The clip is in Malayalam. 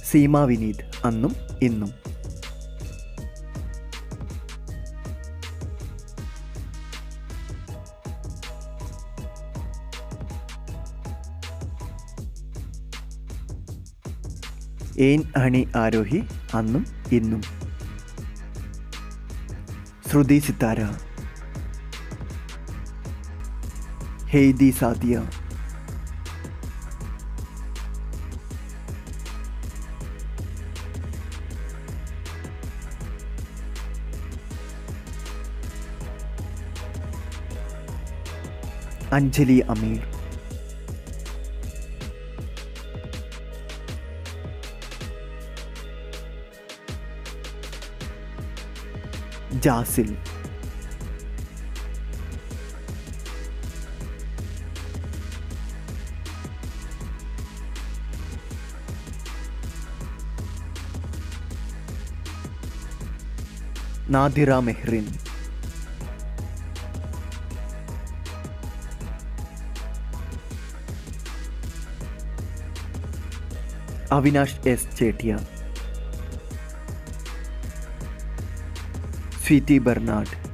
സീമ വിനീത് അന്നും ഇന്നും ഏൻ ഹണി ആരോഹി അന്നും ഇന്നും ശ്രുതി സിത്താര ഹെയ്ദി സാദിയ അഞ്ജലി അമീർ ജാസിൽ നാദിറ മെഹ്റിൻ അവിനാഷ് എസ് ചേട്ടിയ സ്വീറ്റി ബെർണാഡ്